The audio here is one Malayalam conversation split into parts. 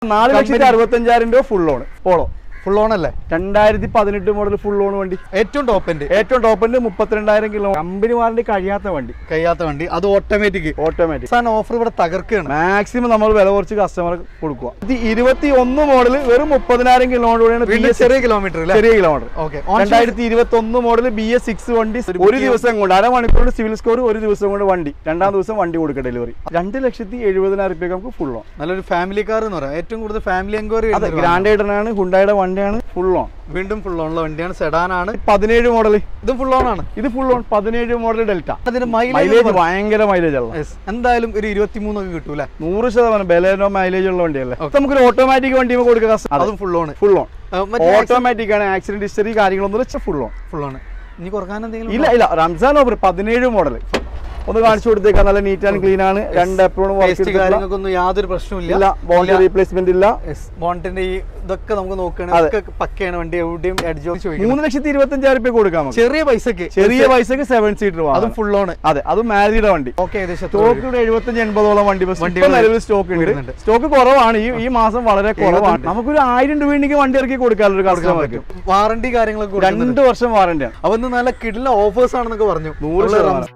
നാല് ലക്ഷത്തി അറുപത്തഞ്ചായിരം രൂപ full loan Polo full on അല്ലേ രണ്ടായിരത്തി പതിനെട്ട് മോഡൽ ഫുൾ ലോൺ വണ്ടി ഏറ്റവും ടോപ്പ് എൻഡ് ഏറ്റവും ടോപ്പ് എൻഡ് മുപ്പത്തിരണ്ടായിരം കിലോ കമ്പനി വാറണ്ടി കഴിയാത്ത വണ്ടി കഴിയാത്ത വണ്ടി അത് ഓട്ടോമാറ്റിക് ഓട്ടോമാറ്റിക് സാധനം ഓഫർ ഇവിടെ തകർക്കുകയാണ് മാക്സിമം നമ്മൾ വില കുറച്ച് കസ്റ്റമർ കൊടുക്കുക ഇത് ഇരുപത്തി ഒന്ന് മോഡൽ വെറും മുപ്പതിനായിരം കിലോമീറ്റർ വീണ്ടും ചെറിയ കിലോമീറ്റർ അല്ലേ ചെറിയ കിലോമീറ്റർ ഓക്കെ രണ്ടായിരത്തി ഇരുപത്തി ഒന്ന് മോഡൽ ബി എസ് സിക്സ് വണ്ടി ഒരു ദിവസം കൊണ്ട് അരമണിക്കൂർ സിവിൽ സ്കോർ ഒരു ദിവസം കൊണ്ട് വണ്ടി രണ്ടാം ദിവസം വണ്ടി കൊടുക്കുക ഡെലിവറി രണ്ട് ലക്ഷത്തി എഴുപതിനായിരം രൂപയ്ക്ക് നമുക്ക് ഫുൾ ഓൺ നല്ലൊരു ഫാമിലി കാർ എന്ന് പറയാം ഏറ്റവും കൂടുതൽ ഫാമിലി എൻക്വയറി അതെ ഗ്രാൻഡ് ഐഡനാണ് ഹുണ്ടായുടെ വണ്ടിയാണ് ഫുൾ ഓൺ വീണ്ടും ഫുൾ ഓണുള്ള വണ്ടിയാണ് സെഡാനാണ് പതിനേഴ് മോഡൽ ഇതും ഫുൾ ഓൺ ആണ് ഇത് ഫുൾ ഓൺ പതിനേഴ് മോഡൽ ഡെൽറ്റ അതിന്റെ മൈലേജ് മൈലേജ് ഭയങ്കര മൈലേജ് ഉള്ള എന്തായാലും ഒരു ഇരുപത്തിമൂന്നൊക്കെ കിട്ടൂല നൂറ് ശതമാനം ബലേനോ മൈലേജ് ഉള്ള വണ്ടിയല്ലേ നമുക്കൊരു ഓട്ടോമാറ്റിക് വണ്ടി കൊടുക്കുക customer. അതും ഫുൾ ഓൺ ഫുൾ ഓൺ മറ്റേ ഓട്ടോമാറ്റിക് ആണ് ആക്സിഡന്റ് ഹിസ്റ്ററി കാര്യങ്ങളൊന്നും വെച്ചാൽ ഫുൾ ഓൺ ഫുൾ ഓൺ ഇനി കുറക്കാൻ എന്തെങ്കിലും ഇല്ല ഇല്ല റംസാൻ ഓഫർ പതിനേഴ് മോഡൽ ഒന്ന് കാണിച്ചു കൊടുത്തേക്കാം നല്ല നീറ്റ് ആൻഡ് ക്ലീൻ ആണ് രണ്ട് എപ്പോഴും ടേസ്റ്റ് കാര്യങ്ങൾക്കൊന്നും യാതൊരു പ്രശ്നവും ഇല്ല ബോണ്ട് റീപ്ലേസ്മെന്റ് ഇല്ല ബോണ്ടിന്റെ ഈ ഇതൊക്കെ നമുക്ക് അതെ. നോക്കുകയാണെങ്കിൽ ഒക്കെ പക്കയാണ് വണ്ടി എവിടെയും അഡ്ജോ ചോദിക്കും മൂന്ന് ലക്ഷത്തി ഇരുപത്തി അഞ്ചായിരം രൂപ കൊടുക്കാം നമുക്ക്. ചെറിയ പൈസക്ക് ചെറിയ പൈസക്ക് സെവൻ സീറ്റർ അതും ഫുൾ ഓൺ അതെ അതും മാരീഡ് വണ്ടി ഓക്കെ ഏകദേശം എത്ര സ്റ്റോക്ക് ഇവിടെ എഴുപത്തഞ്ച് എൺപതോളം വണ്ടി ബസ് വണ്ടികൾ ഇപ്പൊ നിലവിൽ സ്റ്റോക്ക് ഉണ്ട് വരുന്നുണ്ട്. സ്റ്റോക്ക് കുറവാണ് ഈ ഈ മാസം വളരെ കുറവാണ് നമുക്കൊരു ആയിരം രൂപ ഉണ്ടെങ്കിൽ വണ്ടി ഇറക്കി കൊടുക്കാമല്ലോ ഒരു കൊടുക്കാൻ കസ്റ്റമർക്ക് പറ്റും വാറണ്ടി കാര്യങ്ങളൊക്കെ കൊടുക്കുന്നുണ്ട്. രണ്ട് വർഷം വാറന്റിയാണ് അപ്പൊ ഇന്ന് നല്ല കിടില ഓഫേഴ്സ് ആണെന്നൊക്കെ പറഞ്ഞു നൂറ് നമ്മള് ശതമാനം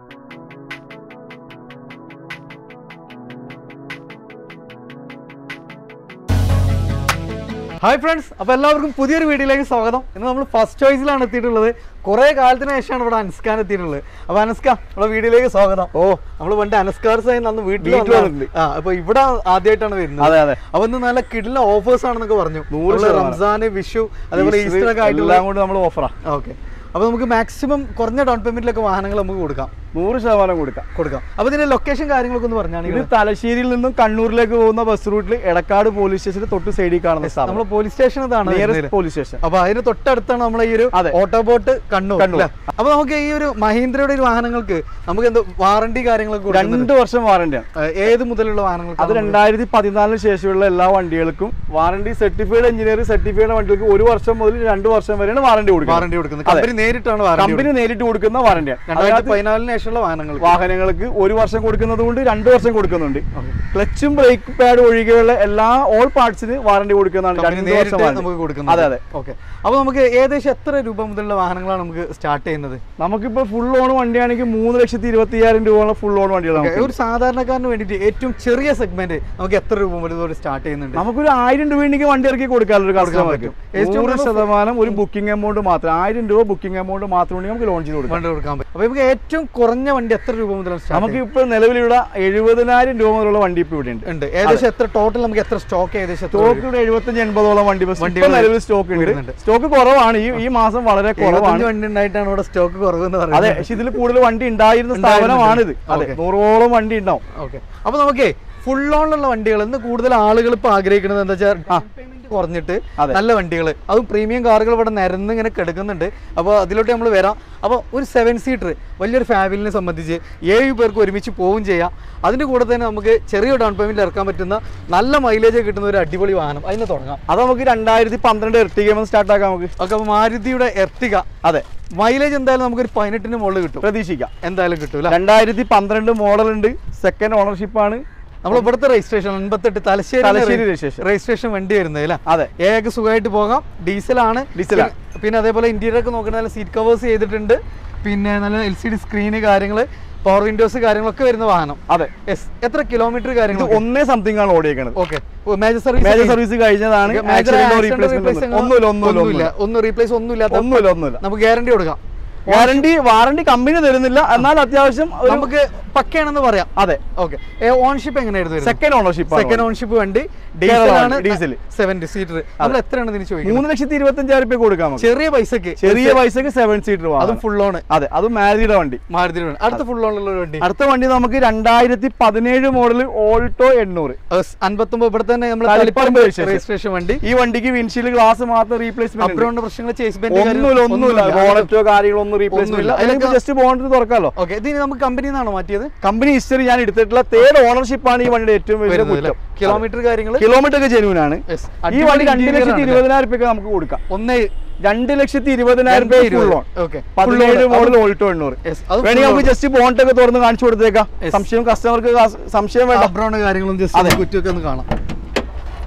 ഹായ് ഫ്രണ്ട്സ് അപ്പോൾ എല്ലാവർക്കും പുതിയൊരു വീഡിയോയിലേക്ക് സ്വാഗതം ഇന്ന് നമ്മൾ ഫസ്റ്റ് ചോയ്സിലാണ് എത്തിയിട്ടുള്ളത് കുറേ കാലത്തിന് ശേഷമാണ് ഇവിടെ അനസ്കാൻ എത്തിയിട്ടുള്ളത് അപ്പോൾ അനസ്ക നമ്മുടെ വീഡിയോയിലേക്ക് സ്വാഗതം ഓ നമ്മൾ പണ്ട് അനസ്കാർസായി അന്ന് വീട്ടിൽ വീട്ടിൽ വന്നതാണ്. വന്നിട്ടുണ്ട്. ആ അപ്പോൾ ഇവിടെ ആദ്യമായിട്ടാണ് വരുന്നത് അതെ അതെ അപ്പോൾ ഇന്ന് നല്ല കിടില ഓഫേഴ്സ് ആണെന്നൊക്കെ പറഞ്ഞു നൂറ് നമ്മള് ശതമാനം. റംസാന് വിഷു അതേപോലെ ഈസ്റ്റർ ഈസ്റ്റർ ഒക്കെ ആയിട്ടുള്ള എല്ലാം കൊണ്ട് നമ്മൾ ഓഫറാ ഓക്കെ അപ്പോൾ നമുക്ക് മാക്സിമം കുറഞ്ഞ ഡൗൺ പേയ്മെന്റിലൊക്കെ വാഹനങ്ങൾ നമുക്ക് കൊടുക്കാം നൂറ് ശതമാനം കൊടുക്കാം കൊടുക്കാം അപ്പോൾ ഇതിന്റെ ലൊക്കേഷൻ കാര്യങ്ങളൊക്കെ ഒന്ന് പറഞ്ഞാണ് ഇത് തലശ്ശേരിയിൽ നിന്നും കണ്ണൂരിലേക്ക് പോകുന്ന ബസ് റൂട്ടിൽ എടക്കാട് പോലീസ് സ്റ്റേഷന് തൊട്ട് സൈഡിൽ കാണുന്ന നമ്മൾ സ്ഥാപനം പോലീസ് സ്റ്റേഷൻ ഇതാണ് നിയറസ്റ്റ് വരുന്നത്. പോലീസ് സ്റ്റേഷൻ അപ്പൊ അതിന് തൊട്ടടുത്താണ് നമ്മളെ ഈ ഒരു അതെ. ഓട്ടോബോട്ട് കണ്ണൂർ കണ്ണൂർ. അല്ലേ? അപ്പൊ നമുക്ക് ഈ ഒരു മഹീന്ദ്രയുടെ ഒരു വാഹനങ്ങൾക്ക് നമുക്ക് എന്തോ വാറണ്ടി കാര്യങ്ങളൊക്കെ കൊടുക്കുന്നുണ്ട്. രണ്ട് വർഷം വാറന്റിയാണ് ഏഹ് ഏത് മുതലുള്ള വാഹനങ്ങൾക്ക് അത് രണ്ടായിരത്തി പതിനാലിന് ശേഷമുള്ള എല്ലാ വണ്ടികൾക്കും വാറണ്ടി സർട്ടിഫൈഡ് എഞ്ചിനീയർ സർട്ടിഫൈഡ് വണ്ടികൾക്ക് ഒരു വർഷം മുതൽ രണ്ട് വർഷം വരെയാണ് വാറണ്ടി കൊടുക്കുന്നത് വാറണ്ടി കൊടുക്കുന്നത് കമ്പനി നേരിട്ടാണ് വാറണ്ടി കമ്പനി നേരിട്ട് കൊടുക്കുന്ന വാറന്റിയാണ് രണ്ടായിരത്തി പതിനാലിന് ശേഷമുള്ള വാഹനങ്ങൾക്ക് വാഹനങ്ങൾക്ക് ഒരു വർഷം കൊടുക്കുന്നത് കൊണ്ട് രണ്ട് വർഷം കൊടുക്കുന്നുണ്ട് ക്ലച്ചും ബ്രേക്ക് പാഡ് ഒഴികെയുള്ള എല്ലാ ഓൾ പാർട്സിന് വാറണ്ടി കൊടുക്കുന്നതാണ് കമ്പനി രണ്ട് വർഷം നേരിട്ട് warranty. നമുക്ക് കൊടുക്കുന്നത് അതെ അതെ ഓക്കെ അപ്പൊ നമുക്ക് ഏകദേശം എത്ര രൂപ മുതലുള്ള വാഹനങ്ങളാണ് നമുക്ക് സ്റ്റാർട്ട് ചെയ്യുന്നത് നമുക്കിപ്പോ ഫുൾ ഓൺ വണ്ടിയാണെങ്കിൽ മൂന്ന് ലക്ഷത്തി ഇരുപത്തി അയ്യായിരം രൂപയുള്ള ഫുൾ ഓൺ വണ്ടികൾ Okay, നമുക്ക് ഒരു സാധാരണക്കാരന് വേണ്ടിയിട്ട് ഏറ്റവും ചെറിയ സെഗ്മെന്റ് നമുക്ക് എത്ര രൂപ മുതൽ സ്റ്റാർട്ട് ചെയ്യുന്നുണ്ട് നമുക്കൊരു ആയിരം രൂപ ഉണ്ടെങ്കിൽ വണ്ടി ഇറക്കി കൊടുക്കാമല്ലോ ഒരു കസ്റ്റമർക്ക് പറ്റും. ഏറ്റവും നൂറ് കൂടുതൽ ശതമാനം ഒരു ബുക്കിംഗ് എമൗണ്ട് മാത്രം ആയിരം രൂപ ബുക്കിംഗ് എമൗണ്ട് മാത്രം ഉണ്ടെങ്കിൽ നമുക്ക് ലോഞ്ച് ചെയ്ത് കൊടുക്കാം വണ്ടി കൊടുക്കാൻ പറ്റും അപ്പൊ നമുക്ക് ഏറ്റവും കുറഞ്ഞ വണ്ടി എത്ര രൂപ മുതലാണ് സ്റ്റാർട്ട് നമുക്ക് ഇപ്പൊ നിലവിലിവിടെ എഴുപതിനായിരം രൂപ മുതലുള്ള വണ്ടി ഇപ്പൊ ഇവിടെ ഉണ്ട് ഉണ്ട് ഏകദേശം എത്ര ടോട്ടൽ നമുക്ക് എത്ര സ്റ്റോക്ക് ഏകദേശം എത്ര സ്റ്റോക്ക് ഇവിടെ എഴുപത്തഞ്ച് എൺപതോളം വണ്ടി ബസ് വണ്ടികൾ ഇപ്പൊ നിലവിൽ സ്റ്റോക്ക് ഉണ്ട് വരുന്നുണ്ട്. സ്റ്റോക്ക് കുറവാണ് ഈ ഈ മാസം വളരെ കുറവാണ് ഇരുപത്തഞ്ച് വണ്ടി ഉണ്ടായിട്ടാണ് ഇവിടെ സ്റ്റോക്ക് കുറവെന്ന് അതെ പറയുന്നത് പക്ഷെ ഇതിൽ കൂടുതൽ വണ്ടി ഉണ്ടായിരുന്ന സ്ഥാപനമാണിത് അതെ Okay. നൂറോളം വണ്ടി ഉണ്ടാവും ഓക്കെ അപ്പൊ നമുക്കേ ഫുൾ ഓണിലുള്ള വണ്ടികൾ ഇന്ന് കൂടുതൽ ആളുകൾ ഇപ്പൊ ആഗ്രഹിക്കുന്നത് എന്താ വെച്ചാൽ പേയ്മെന്റ് കുറഞ്ഞിട്ട് അതെ. നല്ല വണ്ടികൾ അതും പ്രീമിയം കാറുകൾ ഇവിടെ നിരന്ന് ഇങ്ങനെ കിടക്കുന്നുണ്ട് അപ്പോൾ അതിലോട്ട് നമ്മൾ വരാം അപ്പോൾ ഒരു സെവൻ സീറ്റർ വലിയൊരു ഫാമിലിനെ സംബന്ധിച്ച് ഏഴ് പേർക്ക് ഒരുമിച്ച് പോവുകയും ചെയ്യാം അതിൻ്റെ കൂടെ തന്നെ നമുക്ക് ചെറിയ ഡൗൺ പേയ്മെൻറ്റ് ഇറക്കാൻ പറ്റുന്ന നല്ല മൈലേജ് കിട്ടുന്ന ഒരു അടിപൊളി വാഹനം അതിന് തുടങ്ങാം അത് നമുക്ക് രണ്ടായിരത്തി പന്ത്രണ്ട് എർട്ടിക സ്റ്റാർട്ട് ആക്കാം നമുക്ക് ഓക്കെ അപ്പോൾ മാരുതിയുടെ എർട്ടിക അതെ മൈലേജ് എന്തായാലും നമുക്കൊരു പതിനെട്ടിന് മുകളിൽ കിട്ടും പ്രതീക്ഷിക്കാം എന്തായാലും കിട്ടൂല രണ്ടായിരത്തി പന്ത്രണ്ട് മോഡൽ ഉണ്ട് സെക്കൻഡ് ഓണർഷിപ്പ് ആണ് നമ്മൾ ഇവിടുത്തെ രജിസ്ട്രേഷൻ എൺപത്തെട്ട് തലശ്ശേരി തലശ്ശേരി registration. രജിസ്ട്രേഷൻ വണ്ടി വരുന്നത് അല്ലേ അതെ ഏക സുഖമായിട്ട് പോകാം ഡീസലാണ് ഡീസലാണ്. പിന്നെ- പിന്നെ അതേപോലെ ഇന്റീരിയർ ഒക്കെ നോക്കണ നല്ല സീറ്റ് കവേഴ്സ് ചെയ്തിട്ടുണ്ട് പിന്നെ നല്ല എൽ സി ഡി സ്ക്രീന് കാര്യങ്ങൾ പവർ വിൻഡോസ് കാര്യങ്ങളൊക്കെ വരുന്ന വാഹനം അതെ യെസ് എത്ര കിലോമീറ്റർ ഇത് കാര്യങ്ങൾ ഒന്നേ സംതിങ് ആണ് ഓടിയേക്കണത് okay major service major service കഴിഞ്ഞതാണ് ആക്സിഡന്റോ റീപ്ലേസ്മെന്റ് ഒന്നുമില്ല ഒന്നുമില്ല ഒന്നുമില്ല ഒന്നും റീപ്ലേസ് ഒന്നും ഇല്ലാത്ത ഒന്നുമില്ല ഒന്നുമില്ല നമുക്ക് ഗ്യാരണ്ടി കൊടുക്കാം വാറണ്ടി വാറണ്ടി കമ്പനി തരുന്നില്ല എന്നാൽ അത്യാവശ്യം ഒരു നമുക്ക് പക്കയാണെന്ന് പറയാം അതെ ഓക്കെ ഓൺഷിപ്പ് എങ്ങനെയായിരുന്നു വരുന്നത്? സെക്കൻഡ് ഓണർഷിപ്പ് സെക്കൻഡ് ഓൺഷിപ്പ് വണ്ടി കേരളമാണ്, ഡീസലാണ് ഡീസൽ. സെവൻ സീറ്റർ നമ്മൾ എത്രയാണ് ഇതിന് ചോദിക്കുന്നത് മൂന്ന് ലക്ഷത്തി ഇരുപത്തി അഞ്ചായിരം രൂപ കൊടുക്കാം നമുക്ക്. ചെറിയ പൈസക്ക് ചെറിയ പൈസക്ക് സെവൻ സീറ്റർ അതും ഫുൾ ഓൺ അതെ അതും മാരുതിയുടെ വണ്ടി മാരുതി വണ്ടി. അടുത്ത ഫുൾ ഓൺ ഉള്ള ഒരു വണ്ടി അടുത്ത വണ്ടി നമുക്ക് രണ്ടായിരത്തി പതിനേഴ് മോഡൽ ഓൾട്ടോ എണ്ണൂറ് അൻപത്തൊമ്പത് ഇവിടെ തന്നെ നമ്മൾ തളിപ്പറമ്പ് registration. രജിസ്ട്രേഷൻ വണ്ടി ഈ വണ്ടിക്ക് വിൻഷീൽഡ് ഗ്ലാസ് മാത്രം റീപ്ലേസ്മെന്റ് അപ്രോണ്ട് പ്രശ്നങ്ങൾ ചേസ് ഒന്നുമില്ല ഒന്നുമില്ല ബോണറ്റോ കാര്യങ്ങളൊന്നും റീപ്ലേസ്മെന്റ് ഇല്ല ഒന്നുമില്ല. അതിലേക്ക് ജസ്റ്റ് ബോണറ്റ് തുറക്കാമല്ലോ ഓക്കെ ഇതിന് നമുക്ക് കമ്പനിയിൽ നിന്നാണോ മാറ്റിയത് കമ്പനി ഹിസ്റ്ററി ഞാൻ എടുത്തിട്ടുള്ള തേർഡ് ഓണർഷിപ്പ് ആണ് ഈ വണ്ടിയുടെ ഏറ്റവും വലിയ വരുന്നത് കുറ്റം കിലോമീറ്റർ കാര്യങ്ങൾ കിലോമീറ്റർ ഒക്കെ ജെനുവൻ ആണ് Yes. ഈ വണ്ടി രണ്ട് അടിപൊളി ലക്ഷത്തി interior ആണ്. ഇരുപതിനായിരം രൂപയ്ക്ക് നമുക്ക് കൊടുക്കാം ഒന്ന് രണ്ട് ലക്ഷത്തി ഇരുപതിനായിരം രണ്ട് രൂപ ഇരുപത്. Full on Okay. പതിനേഴ് Full on. മോഡൽ ഓൾട്ടോ എണ്ണൂറ് Yes. അത് വേണമെങ്കിൽ നമുക്ക് ജസ്റ്റ് ബോണ്ട് ഒക്കെ തുറന്ന് കാണിച്ചു കൊടുത്തേക്കാം Yes. സംശയം കസ്റ്റമർക്ക് സംശയം വേണ്ട അബ്രോണ്ട് കാര്യങ്ങളും ജസ്റ്റ് കുറ്റിയൊക്കെ ഒന്ന് കാണാം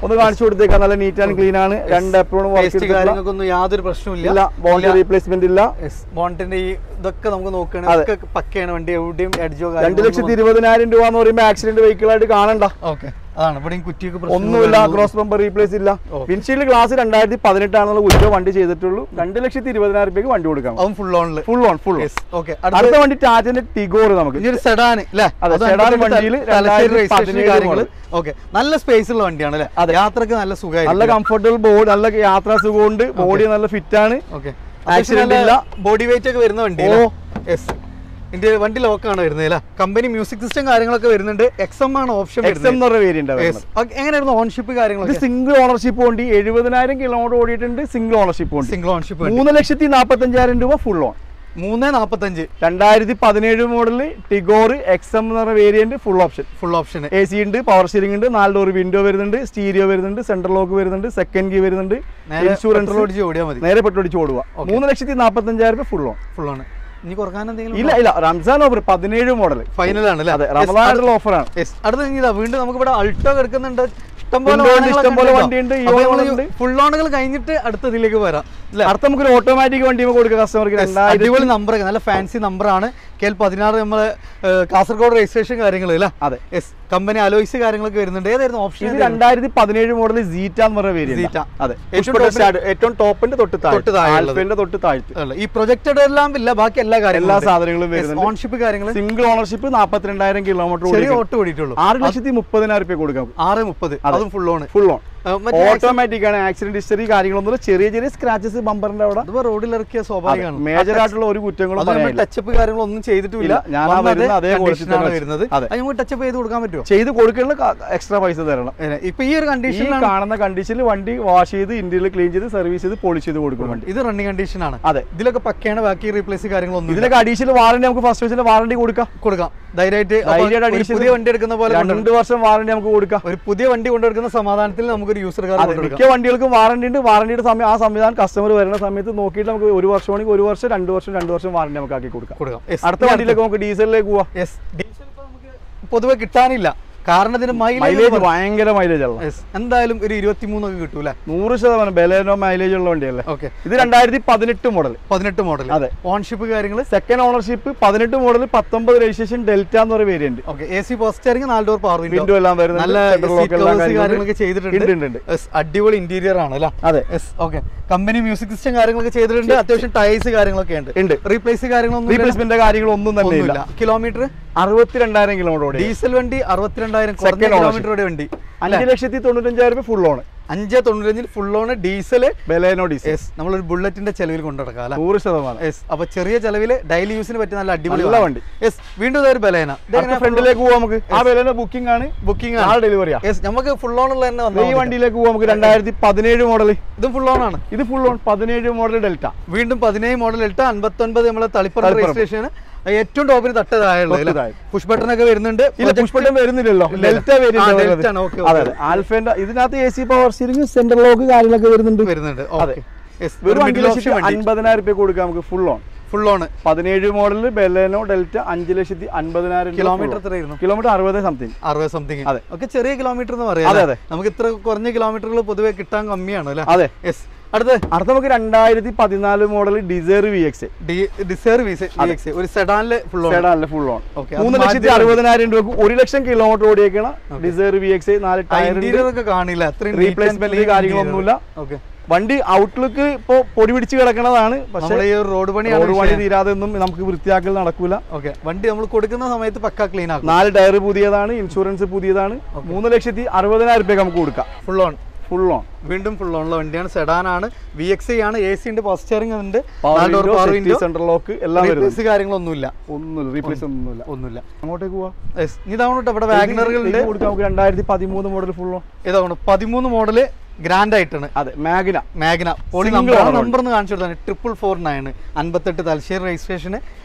ഒന്ന് കാണിച്ചു കൊടുത്തേക്കാം നല്ല നീറ്റ് ആൻഡ് ക്ലീൻ ആണ് രണ്ട് എപ്പോഴും ടേസ്റ്റ് കാര്യങ്ങൾക്കൊന്നും യാതൊരു പ്രശ്നവുമില്ല ഇല്ല ബോണ്ടി റീപ്ലേസ്മെന്റ് ഇല്ല ബോണ്ടിന്റെ ഈ ഇതൊക്കെ നമുക്ക് നോക്കുകയാണെങ്കിൽ ഒക്കെ പക്കയാണ് വണ്ടി എവിടെയും എഡ്ജോ രണ്ട് ലക്ഷത്തി ഇരുപതിനായിരം രൂപ എന്ന് പറയുമ്പോൾ ആക്സിഡന്റ് വെഹിക്കിൾ ആയിട്ട് കാണണ്ട ഓക്കെ അതാണ് ഇവിടെയും കുറ്റിയൊക്കെ പ്രശ്നം ഒന്നുമില്ല ക്രോസ് ബമ്പർ റീപ്ലേസ് ഇല്ല വിൻഷീൽഡ് ഗ്ലാസ് രണ്ടായിരത്തി പതിനെട്ടാണെന്നുള്ള കുറ്റം വണ്ടി ചെയ്തിട്ടുള്ളൂ രണ്ട് ലക്ഷത്തി ഇരുപതിനായിരം രൂപയ്ക്ക് വണ്ടി കൊടുക്കാം അതും ഫുൾ ഓണില് ഫുൾ ഓൺ ഫുൾ ഓക്കെ അടുത്ത വണ്ടി ടാറ്റന്റെ ടിഗോർ നമുക്ക് ഇനി ഒരു സെഡാൻ അല്ലേ അതെ, സെഡാൻ വണ്ടിയില് രണ്ടായിരത്തി പതിനേഴ് കാര്യങ്ങള് ഓക്കെ നല്ല സ്പേസ് ഉള്ള വണ്ടിയാണ് അല്ലേ യാത്രക്ക് നല്ല നല്ല സുഖമായിരിക്കും കംഫർട്ടബിൾ ബോഡി നല്ല യാത്രാ സുഖമുണ്ട് ബോഡി നല്ല ഫിറ്റ് ആണ് ഓക്കെ Accident ഇല്ല. ബോഡി വെയിറ്റ് ഒക്കെ വരുന്ന വണ്ടി ഓ. യെസ് ഇതിന്റെ വണ്ടി ലോക്കാണ് വരുന്നത് അല്ലേ കമ്പനി മ്യൂസിക് സിസ്റ്റം കാര്യങ്ങളൊക്കെ വരുന്നുണ്ട് എക്സ് എം ആണ് ഓപ്ഷൻ എക്സ് എം എന്ന് പറഞ്ഞ വേരിയന്റ് Yes. Okay, എങ്ങനെയായിരുന്നു ഓൺഷിപ്പ് ഇത് കാര്യങ്ങളൊക്കെ സിംഗിൾ ഓണർഷിപ്പ് വണ്ടി എഴുപതിനായിരം കിലോമീറ്റർ ഓടിയിട്ടുണ്ട് സിംഗിൾ ഓണർഷിപ്പ് വണ്ടി സിംഗിൾ ഓൺഷിപ്പ് മൂന്ന് ലക്ഷത്തി നാപ്പത്തി അഞ്ചായിരം രൂപ ഫുൾ ഓൺ മൂന്ന് നാപ്പത്തഞ്ച് രണ്ടായിരത്തി പതിനേഴ് മോഡല് ടിഗോർ എക്സ് എം എന്ന് പറഞ്ഞ variant full option full option A C ഉണ്ട് പവർ സ്റ്റിയറിംഗ് ഉണ്ട് നാല് ഡോർ വിൻഡോ വരുന്നുണ്ട് സ്റ്റീരിയോ വരുന്നുണ്ട് സെൻട്രൽ ലോക്ക് വരുന്നുണ്ട് സെക്കൻഡ് കീ വരുന്നുണ്ട് നേരെ ഇൻഷുറൻസ് petrol അടിച്ച് ഓടിയാൽ മതി നേരെ പെട്ടോടിച്ച് ഓടുക മൂന്ന് ലക്ഷത്തി നാപ്പത്തി അഞ്ചായിരം രൂപ ഫുൾ ഓൺ ഫുൾ ആണ് ഇനി കുറക്കാൻ എന്തെങ്കിലും ഇല്ല ഇല്ല റംസാൻ ഓഫർ പതിനേഴ് മോഡൽ ഫൈനൽ ആണ് അതെ അല്ലേ റമദാനുള്ള ഓഫറാണ് അടുത്ത ഇതാ വീണ്ടും നമുക്ക് ഇവിടെ അൾട്ടോ കിടക്കുന്നുണ്ട് ഇഷ്ടംപോലെ ഉണ്ട്, ഉണ്ട്, ഇഷ്ടംപോലെ വണ്ടിയുണ്ട്, ഈ ഓണമുണ്ട്. ഫുൾ ഓണുകൾ കഴിഞ്ഞിട്ട് അടുത്ത ഇതിലേക്ക് വരാം അല്ലേ അടുത്ത നമുക്ക് ഒരു ഓട്ടോമാറ്റിക് വണ്ടി കൊടുക്കുക കസ്റ്റമർക്ക് രണ്ടായിരത്തി അടിപൊളി നമ്പർ നല്ല ഫാൻസി നമ്പറാണ് കെ എൽ പതിനാറ് നമ്മളെ ഏഹ്, കാസർഗോഡ് രജിസ്ട്രേഷൻ കാര്യങ്ങൾ അല്ലേ അതെ യെസ് കമ്പനി അലോയ്സ് കാര്യങ്ങളൊക്കെ വരുന്നുണ്ട് ഏതായിരുന്നു ഓപ്ഷൻ ഇത് രണ്ടായിരത്തി പതിനേഴ് മോഡൽ സീറ്റ എന്ന് പറഞ്ഞ വേരിയന്റ് Zeta. അതെ ഏറ്റവും ഏറ്റവും start- ഏറ്റവും ടോപ്പിന്റെ തൊട്ട് തൊട്ട് താഴെ താഴെയുള്ളത്. ആൽഫയുടെ തൊട്ട് താഴ്ത്ത് ഈ പ്രൊജക്റ്റഡ് എല്ലാം ഇല്ല ബാക്കി എല്ലാ എല്ലാ കാര്യങ്ങളും സാധനങ്ങളും വരുന്നുണ്ട് ഓൺഷിപ്പ് കാര്യങ്ങൾ സിംഗിൾ ഓണർഷിപ്പ് നാപ്പത്തിരണ്ടായിരം കിലോമീറ്റർ ചെറിയ ഓടി ഓട്ടോ ഓടിയിട്ടുള്ളൂ ആറ് ലക്ഷത്തി മുപ്പതിനായിരം രൂപ കൊടുക്കാം ആറ് മുപ്പത് അതും ഫുൾ ഓൺ ഫുൾ ഓൺ മറ്റേ ഓട്ടോമാറ്റിക് ആണ് ആക്സിഡന്റ് ഹിസ്റ്ററി കാര്യങ്ങളൊന്നും ചെറിയ ചെറിയ സ്ക്രാച്ചസ് ബമ്പറിന്റെ അവിടെ അതിപ്പോ റോഡിൽ ഇറക്കിയ സ്വാഭാവികമാണ് മേജർ ആയിട്ടുള്ള ഒരു കുറ്റങ്ങളും പറയാനില്ല ടച്ചപ്പ് കാര്യങ്ങളൊന്നും ചെയ്തിട്ടില്ല ഇല്ല, ഞാൻ ആ വരുന്ന അതേ quality തന്നെ വരുന്നത് അതെ. അത് നമുക്ക് ടച്ചപ്പ് ചെയ്ത് കൊടുക്കാൻ പറ്റുമോ ചെയ്ത് കൊടുക്കുന്ന എക്സ്ട്രാ പൈസ തരണം ഇപ്പൊ ഈ ഒരു ഈ കണ്ടീഷനിലാണ് കാണുന്ന കണ്ടീഷനിൽ വണ്ടി വാഷ് ചെയ്ത് ഇന്ത്യയിൽ ക്ലീൻ ചെയ്ത് സർവീസ് ചെയ്ത് പോളിഷ് ചെയ്ത് കൊടുക്കും വണ്ടി ഇത് റണ്ണിങ് കണ്ടീഷൻ ആണ് അതെ ഇതിലൊക്കെ പക്കയാണ് ബാക്കി റീപ്ലേസ് കാര്യങ്ങളൊന്നും ഇല്ല. ഇതിലൊക്കെ അഡീഷണൽ വാറണ്ടി നമുക്ക് ഫസ്റ്റ് വെച്ചിൽ വാറണ്ടി കൊടുക്കാം കൊടുക്കാം ധൈര്യമായിട്ട് അപ്പൊ ധൈര്യമായിട്ട് ഒരു additional പുതിയ വണ്ടി എടുക്കുന്ന പോലെ കൊണ്ടുവരണം. രണ്ട് വർഷം വാറണ്ടി നമുക്ക് കൊടുക്കാം ഒരു പുതിയ വണ്ടി കൊണ്ടുവരുന്ന സമാധാനത്തിൽ നമുക്കൊരു യൂസർ കാർ അതെ കൊണ്ടുവരാം മിക്ക വണ്ടികൾക്കും വാറണ്ടി ഉണ്ട് വാറണ്ടിയുടെ സമയം ആ സംവിധാനം കസ്റ്റമർ വരുന്ന സമയത്ത് നോക്കിയിട്ട് നമുക്ക് ഒരു വർഷമാണെങ്കിൽ ഒരു വർഷം രണ്ട് വർഷം രണ്ട് വർഷം വാറണ്ടി നമുക്ക് ആക്കി കൊടുക്കാം കൊടുക്കാം Yes. അടുത്ത വണ്ടിയിലേക്ക് നമുക്ക് ഡീസലിലേക്ക് പോവാം യെസ് ഡീസൽ ഇപ്പൊ നമുക്ക് പൊതുവെ കിട്ടാനില്ല കാരണം ഇതിന് മൈലേജ് മൈലേജ് ഭയങ്കര മൈലേജ് ഉള്ള എന്തായാലും ഒരു ഇരുപത്തിമൂന്നൊക്കെ കിട്ടൂല നൂറ് ശതമാനം ബലേനോ മൈലേജ് ഉള്ള വണ്ടിയല്ലേ ഓക്കെ ഇത് രണ്ടായിരത്തി പതിനെട്ട് മോഡൽ പതിനെട്ട് മോഡൽ അതെ. ഓൺഷിപ്പ് കാര്യങ്ങൾ സെക്കൻഡ് ഓണർഷിപ്പ് പതിനെട്ട് മോഡൽ പത്തൊമ്പത് രജിസ്ട്രേഷൻ ഡെൽറ്റ എന്ന് പറയുന്ന വേരിയന്റ് ഓക്കെ എ സി പോസ്റ്റിംഗ് നാല് ഡോർ പവർ വിൻഡോ എല്ലാം വരുന്നുണ്ട് നല്ല സെൻട്രൽ ലോക്ക് seat എല്ലാം covers കാര്യങ്ങളുണ്ട്. കാര്യങ്ങളൊക്കെ ചെയ്തിട്ടുണ്ട് ഉണ്ട്, ഉണ്ട്, ഉണ്ട്. Yes, അടിപൊളി ഇന്റീരിയർ ആണ് അല്ലേ അതെ yes okay company music system കാര്യങ്ങളൊക്കെ ചെയ്തിട്ടുണ്ട് അത്യാവശ്യം ടയേഴ്സ് കാര്യങ്ങളൊക്കെ ഉണ്ട് ഉണ്ട് റീപ്ലേസ് കാര്യങ്ങളൊന്നും റീപ്ലേസ്മെന്റ് കാര്യങ്ങളൊന്നും തന്നെ ഇല്ല ഒന്നുമില്ല കിലോമീറ്റർ അറുപത്തിരണ്ടായിരം കിലോമീറ്റർ ഓടി ഡീസൽ വണ്ടി അറുപത്തിരണ്ടായിരം കുറഞ്ഞ Second ownership. കിലോമീറ്റർ വണ്ടി അഞ്ച് ലക്ഷത്തി തൊണ്ണൂറ്റഞ്ചായിരം രൂപ ഫുൾ ഓൺ അഞ്ച് തൊണ്ണൂറ്റഞ്ചിൽ full on diesel Baleno diesel yes നമ്മളൊരു ബുള്ളറ്റിന്റെ ചെലവിൽ കൊണ്ടുനടക്കാം അല്ലേ നൂറ് ശതമാനം യെസ് അപ്പൊ ചെറിയ ചെലവിൽ ഡെയിലി യൂസിന് പറ്റിയ നല്ല അടിപൊളി നല്ല വണ്ടി. യെസ് വീണ്ടും ഇതൊരു ബലേന അടുത്ത ഫ്രണ്ടിലേക്ക് പോവാം നമുക്ക് ആ ബലേനോ ബുക്കിംഗ് ആണ് ബുക്കിംഗ് ആ ഡെലിവറിയാ യെസ് നമുക്ക് ഫുൾ ഓൺ ഉള്ള തന്നെ ഈ വന്നാൽ മതി. വണ്ടിയിലേക്ക് പോവാം നമുക്ക് രണ്ടായിരത്തി പതിനേഴ് മോഡൽ ഇതും ഫുൾ ഓൺ ആണ് ഇത് ഫുൾ ഓൺ പതിനേഴ് മോഡൽ ഡെൽറ്റ വീണ്ടും പതിനേഴ് മോഡൽ ഇട്ട് അൻപത്തൊൻപത് നമ്മളെ തളിപ്പുറം തളിപ്പറമ്പ്. രജിസ്ട്രേഷൻ ഏറ്റവും ടോപ്പിന് തട്ടതായുള്ളത് തൊട്ട് താഴെ. പുഷ് ബട്ടൺ ഒക്കെ വരുന്നുണ്ട് ഇല്ല പുഷ്പട്ടം വരുന്നില്ലല്ലോ ഇല്ല. ഡെൽറ്റ ആ, Delta ആണ്, okay, okay. അതെ അതെ ആൽഫേന്റെ ഇതിനകത്ത് A C power steering centre lock കാര്യങ്ങളൊക്കെ വരുന്നുണ്ട് വരുന്നുണ്ട് അതെ. യെസ് വെറും ഒരു അഞ്ച് മിഡിൽ ഓപ്ഷൻ ലക്ഷത്തി വണ്ടി അൻപതിനായിരം രൂപ കൊടുക്കാം നമുക്ക് ഫുൾ ഓൺ ഫുൾ ഓൺ പതിനേഴ് മോഡലിൽ ബെലേനോ ഡെൽറ്റ അഞ്ച് ലക്ഷത്തി അൻപതിനായിരം കിലോമീറ്റർ എത്രയായിരുന്നു കിലോമീറ്റർ അറുപത് സംതിങ് അറുപത് സംതിങ് അതെ. ഒക്കെ ചെറിയ കിലോമീറ്റർ എന്ന് പറയാം അതെ, അല്ലേ? നമുക്ക് ഇത്ര കുറഞ്ഞ കിലോമീറ്ററുകൾ പൊതുവെ കിട്ടാൻ കമ്മിയാണ് അല്ലേ അതെ യെസ് അടുത്ത് അടുത്ത നമുക്ക് രണ്ടായിരത്തി പതിനാല് മോഡൽ ഡിസൈർ വി എക്സ് ഡിസേർവ് ഒരു സെഡാനില് ഫുൾ ഓൺ സെഡാനിലെ ഫുൾ ഓൺ Okay, മൂന്ന് അത് ലക്ഷത്തി മാറ്റി അറുപതിനായിരം രൂപ ഒരു ലക്ഷം കിലോമീറ്റർ ഓടിയേക്കണ ഡിസൈർ വി എക്സ് നാല് ടയർ ഇന്റീരിയർ ഒക്കെ കാണില്ല അത്രയും റീപ്ലേസ്മെന്റ് കാര്യങ്ങളൊന്നുമില്ല ഓക്കെ വണ്ടി ഔട്ട്ലുക്ക് ഇപ്പോ പൊടി പിടിച്ച് കിടക്കണതാണ് പക്ഷേ നമ്മളെ ഈ റോഡ് പണിയാണ് റോഡ് പണി തീരാതെ ഒന്നും നമുക്ക് വൃത്തിയാക്കൽ നടക്കൂല ഓക്കെ വണ്ടി നമ്മൾ കൊടുക്കുന്ന സമയത്ത് പക്ക ക്ലീൻ ആക്കും നാല് ടയർ പുതിയതാണ് ഇൻഷുറൻസ് പുതിയതാണ് മൂന്ന് ലക്ഷത്തി അറുപതിനായിരം രൂപ നമുക്ക് കൊടുക്കാം ഫുൾ ഓൺ ഫുൾ ഓൺ വീണ്ടും ഫുൾ ഓണുള്ള വണ്ടിയാണ് സെഡാൻ ആണ് വി എക്സ് ആണ് എ സി ഉണ്ട് പോസ്റ്ററിംഗ് ഉണ്ട് നാല് door power window. Central lock എല്ലാം വരുന്നത് Replace കാര്യങ്ങളൊന്നുമില്ല ഒന്നുമില്ല റീപ്ലേസ് ഒന്നുമില്ല ഒന്നുമില്ല അങ്ങോട്ടേക്ക് പോവാം Yes. ഇതാണ് ഇവിടെ വാഗനറുകൾ ഉണ്ട് ഇത് കൊടുക്കാം നമുക്ക് രണ്ടായിരത്തി പതിമൂന്ന് മോഡൽ ഫുൾ ഓൺ ഇതാണ് പതിമൂന്ന് മോഡല് ഗ്രാൻഡ് ആയിട്ടാണ് അതെ മാഗ്ന മാഗ്ന പോളി Single നമ്പർ owner നമ്പർ ഒന്ന് കാണിച്ചു കൊടുത്താണ് ട്രിപ്പിൾ ഫോർ നയൻ അൻപത്തെട്ട് തലശ്ശേരി രജിസ്ട്രേഷന്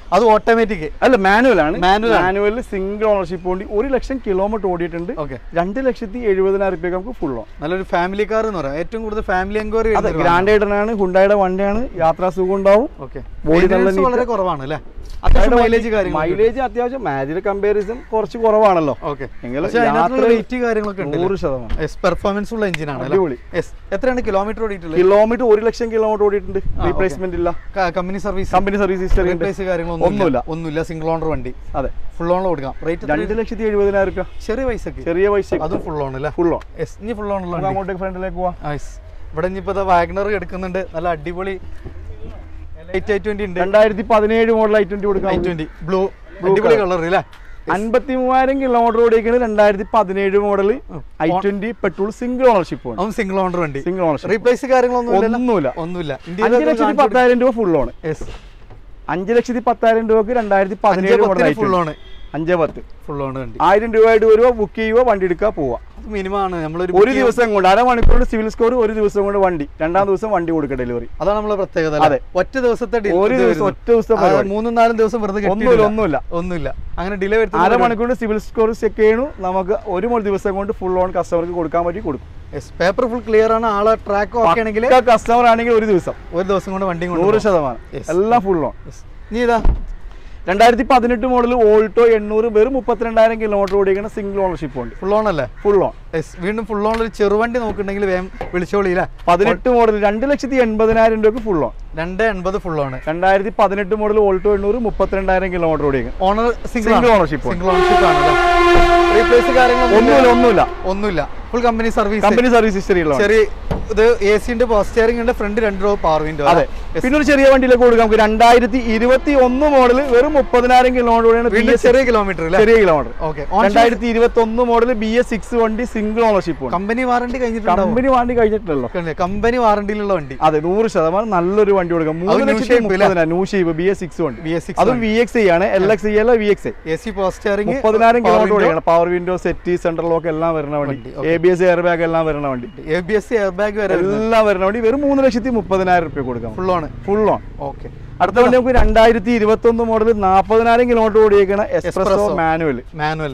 അത് ഓട്ടോമാറ്റിക് അല്ല മാനുവൽ ആണ് Manual ആണ്. മാനുവലിൽ സിംഗിൾ ഓണർഷിപ്പ് കൊണ്ട് ഒരു ലക്ഷം കിലോമീറ്റർ ഓടിയിട്ടുണ്ട് ഓക്കെ രണ്ട് ലക്ഷത്തി എഴുപതിനായിരം രൂപയ്ക്ക് നമുക്ക് ഫുൾ ഓൺ നല്ലൊരു ഫാമിലി കാർ എന്ന് പറയാം ഏറ്റവും കൂടുതൽ ഫാമിലി എൻക്വയറി അതെ ഗ്രാൻഡ് ഐഡനാണ് ഹുണ്ടായുടെ വണ്ടിയാണ് യാത്രാ സുഖം ഉണ്ടാവും ഓക്കെ Body നല്ല neat. വളരെ കുറവാണ് അല്ലേ അത്യാവശ്യം മൈലേജ് കാര്യങ്ങൾ മൈലേജ് അത്യാവശ്യം മാജിന്റെ കമ്പാരിസൺ കുറച്ച് കുറവാണല്ലോ ഓക്കെ എങ്കിലും പക്ഷേ അതിനകത്തുള്ള യാത്ര വെയിറ്റ് കാര്യങ്ങളൊക്കെ ഉണ്ട് നൂറ് ശതമാനം യെസ് പെർഫോമൻസ് ഉള്ള എഞ്ചിനാണ് അടിപൊളി. യെസ് എത്രയാണ് കിലോമീറ്റർ ഓടിയിട്ടുള്ളത് കിലോമീറ്റർ ഒരു ലക്ഷം കിലോമീറ്റർ ഓടിയിട്ടുണ്ട് റീപ്ലേസ്മെന്റ് ഇല്ല company service company service history ഉണ്ട് റീപ്ലേസ് കാര്യങ്ങളൊന്നും ഒന്നുമില്ല. ഒന്നുമില്ല സിംഗിൾ ഓണർ വണ്ടി അതെ ഫുൾ ഓണർ കൊടുക്കാം റേറ്റ് രണ്ട് ലക്ഷത്തി എഴുപതിനായിരം രൂപ ചെറിയ പൈസക്ക് ചെറിയ പൈസ അതും ഫുൾ ഓൺ അല്ലേ ഫുൾ ഓൺ യെസ് ഇനി ഫുൾ ഓണുള്ള നമുക്ക് അങ്ങോട്ടേക്ക് ഫ്രണ്ടിലേക്ക് പോവാം നൈസ് ഇവിടെ ഇനിയിപ്പോ വാഗ്നർ എടുക്കുന്നുണ്ട് നല്ല അടിപൊളി എയ്റ്റ് ഐ ട്വന്റി ഉണ്ട് രണ്ടായിരത്തി പതിനേഴ് മോഡൽ ഐ ട്വന്റി ഐ കൊടുക്കാം ട്വന്റി ബ്ലൂ അടിപൊളി കളർ അല്ലേ അൻപത്തി മൂവായിരം കിലോമീറ്റർ ഓടിക്കുന്നത് രണ്ടായിരത്തി പതിനേഴ് model I twenty petrol single ownership ആണ് അതും സിംഗിൾ ഓണർ വണ്ടി സിംഗിൾ ഓണർഷിപ്പ് റീപ്ലേസ് കാര്യങ്ങളൊന്നും ഇല്ലല്ലോ? ഒന്നുമില്ല ഒന്നുമില്ല അഞ്ച് ലക്ഷത്തി പത്തായിരം രൂപ ഫുൾ ഓൺ യെസ് അഞ്ച് ലക്ഷത്തി പത്തായിരം രൂപക്ക് രണ്ടായിരത്തി പതിനേഴ് model I full twenty on അഞ്ച് പത്ത് ഫുൾ ഓൺ വണ്ടി ആയിരം രൂപയായിട്ട് വരുക ബുക്ക് ചെയ്യുക വണ്ടി എടുക്കുക പോവുക അത് മിനിമം ആണ് നമ്മളൊരു ഒരു ദിവസം കൊണ്ട് അരമണിക്കൂർ സിവിൽ സ്കോർ ഒരു ദിവസം കൊണ്ട് വണ്ടി രണ്ടാം ദിവസം വണ്ടി കൊടുക്കുക ഡെലിവറി അതാണ് നമ്മളെ പ്രത്യേകത അതെ. അല്ലേ? ഒറ്റ ദിവസത്തെ ഡി- ഒരു ഇത് ദിവസം വരുന്നു. ഒറ്റ ദിവസം ആ, പരിപാടി. മൂന്നും നാലും ദിവസം വെറുതെ ഒന്നുമില്ല കെട്ടിയിട്ടില്ല. ഒന്നുമില്ല ഒന്നുമില്ല അങ്ങനെ ഡിലേ വരുത്തുന്ന അരമണിക്കൂർ സിവിൽ സ്കോർ ചെക്ക് ചെയ്യണു നമുക്ക് ഒരു മൂന്ന് ദിവസം കൊണ്ട് ഫുൾ ഓൺ കസ്റ്റമർക്ക് കൊടുക്കാൻ പറ്റി കൊടുക്കും പേപ്പർ ഫുൾ ക്ലിയർ ആണ് ആളെ ട്രാക്ക് ഓക്കെ ആണെങ്കിൽ കസ്റ്റമർ ആണെങ്കിൽ ഒരു ദിവസം ഒരു ദിവസം കൊണ്ട് വണ്ടി കൊണ്ട് നൂറ് ശതമാനം Yes. എല്ലാം ഫുൾ ഓൺ നീ ഇതാ രണ്ടായിരത്തി പതിനെട്ട് മോഡൽ ഓൾട്ടോ എണ്ണൂറ് വെറും മുപ്പത്തിരണ്ടായിരം കിലോമീറ്റർ ഓടിക്കുന്ന സിംഗിൾ ഓണർഷിപ്പ് ഉണ്ട് ഫുൾ ഓൺ അല്ലേ ഫുൾ ഓൺ യെസ് വീണ്ടും ഫുൾ ഓൺ ഒരു ചെറുവണ്ടി നോക്കുന്നുണ്ടെങ്കിൽ വേഗം വിളിച്ചോളിയില്ല പതിനെട്ട് മോഡൽ രണ്ട് ലക്ഷത്തി എൺപതിനായിരം രൂപക്ക് ഫുൾ ഓൺ രണ്ട് എൺപത് ഫുൾ ആണ് രണ്ടായിരത്തി പതിനെട്ട് മോഡൽ ഓൾട്ടോ എണ്ണൂറ് മുപ്പത്തിരണ്ടായിരം കിലോമീറ്റർ ഓടിക്കുന്ന owner single single ownership single ownership ആണ് റീപ്ലേസ് കാര്യങ്ങളൊന്നും ഒന്നുമില്ല ഒന്നുമില്ല ഒന്നുമില്ല full company service company service history ഉള്ള ചെറിയ ഇത് എ സി ഉണ്ട് പവർ സ്റ്റിയറിംഗ് ഉണ്ട് ഫ്രണ്ട് രണ്ട് റോ പവർ വിൻഡോ അതെ പിന്നെ ഒരു ചെറിയ വണ്ടിയിലേക്ക് കൊടുക്കാം നമുക്ക് രണ്ടായിരത്തി ഇരുപത്തി ഒന്ന് മോഡൽ വെറും മുപ്പതിനായിരം കിലോമീറ്റർ ഓടിയാണ് ബി വീണ്ടും എസ് ചെറിയ കിലോമീറ്റർ അല്ലേ ചെറിയ കിലോമീറ്റർ ഓക്കെ രണ്ടായിരത്തി ഇരുപത്തി ഒന്ന് മോഡൽ ബി എസ് സിക്സ് വണ്ടി സിംഗിൾ ഓണർഷിപ്പ് ആണ് കമ്പനി വാറണ്ടി കഴിഞ്ഞിട്ടുണ്ടാവും കമ്പനി വണ്ടി കഴിഞ്ഞിട്ടില്ലല്ലോ കമ്പനി വാറണ്ടിയിലുള്ള വണ്ടി അതെ നൂറ് ശതമാനം നല്ലൊരു വണ്ടി കൊടുക്കാം മൂന്ന് new ലക്ഷത്തി shape ഇല്ലേ? മുപ്പതിനായിരം new shape B S six വണ്ടി ബി എസ് സിക്സ് അതും വി എക്സ് ആണ് എൽ എക്സ് അല്ല V X A C power steering മുപ്പതിനായിരം കിലോമീറ്റർ ഓടിക്കണം power window set central lock എല്ലാം വരുന്ന വണ്ടി വണ്ടി, A B S air bag എല്ലാം വരുന്ന വണ്ടി A B S air bag വരെ എല്ലാം വരുന്ന വണ്ടി വെറും മൂന്ന് ലക്ഷത്തി മുപ്പതിനായിരം റുപ്യ കൊടുക്കാം ഫുൾ ആണ് ഫുൾ ഓൺ ഓക്കെ അടുത്ത വണ്ടി നമുക്ക് രണ്ടായിരത്തി ഇരുപത്തി ഒന്ന് മോഡൽ നാൽപ്പതിനായിരം kilometre ഓടിയേക്കണ espresso Espresso. Manual manual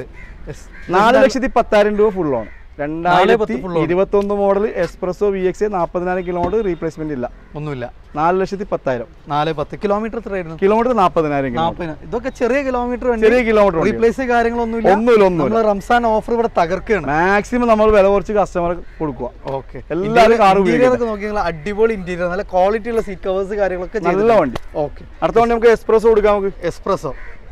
നാല് ലക്ഷത്തി പത്തായിരം രൂപ ഫുൾ ഓൺ രണ്ടായിരത്തി full on. ഇരുപത്തി ഒന്ന് മോഡൽ എക്സ്പ്രസോ വി എക്സ് നാൽപ്പതിനായിരം കിലോമീറ്റർ റീപ്ലേസ്മെന്റ് ഇല്ല ഒന്നുമില്ല നാല് ലക്ഷത്തി പത്തായിരം നാല് പത്ത് കിലോമീറ്റർ എത്രയായിരുന്നു കിലോമീറ്റർ നാൽപ്പതിനായിരം കിലോമീറ്റർ നാൽപ്പതിന് ഇതൊക്കെ ചെറിയ കിലോമീറ്റർ ചെറിയ കിലോമീറ്റർ റീപ്ലേസ് കാര്യങ്ങളൊന്നുമില്ല ഒന്നുമില്ല ഒന്നുമില്ല നമ്മൾ റംസാൻ ഓഫർ ഇവിടെ തകർക്കുകയാണ് മാക്സിമം നമ്മൾ വില കുറച്ച് കസ്റ്റമർ കൊടുക്കുക ഓക്കെ എല്ലാവരും car ഇന്റീരിയർ ഒക്കെ നോക്കിയാൽ അടിപൊളി ഇന്റീരിയർ നല്ല ക്വാളിറ്റി ഉള്ള സീറ്റ് കവേഴ്സ് കാര്യങ്ങളൊക്കെ നല്ല വണ്ടി ഓക്കെ അടുത്ത വണ്ടി നമുക്ക് എക്സ്പ്രസ് കൊടുക്കാം നമുക്ക് എക്സ്പ്രസോ